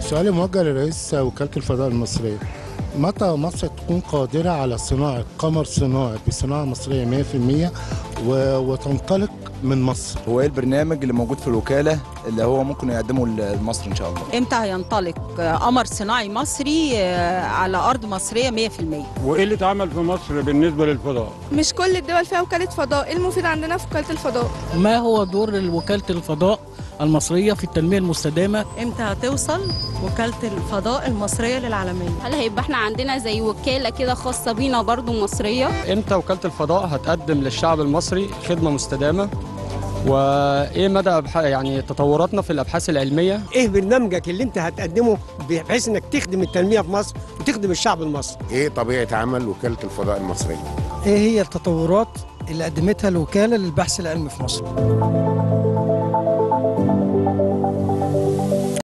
سؤالي موجه لرئيس وكالة الفضاء المصرية متى مصر تكون قادرة على صناعة قمر صناعي بصناعة مصرية 100% و- وتنطلق من مصر هو ايه البرنامج اللي موجود في الوكاله اللي هو ممكن يقدمه لمصر ان شاء الله امتى هينطلق آه، قمر صناعي مصري آه، على ارض مصريه 100% وايه اللي اتعمل في مصر بالنسبه للفضاء مش كل الدول فيها وكالة فضاء ايه المفيد عندنا في وكالة الفضاء ما هو دور وكالة الفضاء المصرية في التنمية المستدامة امتى هتوصل وكالة الفضاء المصرية للعالمية هل هيبقى احنا عندنا زي وكالة كده خاصة بينا برضو مصرية امتى وكالة الفضاء هتقدم للشعب المصري خدمة مستدامة وايه مدى أبح- يعني تطوراتنا في الابحاث العلميه ايه برنامجك اللي انت هتقدمه بحيث انك تخدم التنميه في مصر وتخدم الشعب المصري ايه طبيعه عمل وكاله الفضاء المصريه ايه هي التطورات اللي قدمتها الوكالة للبحث العلمي في مصر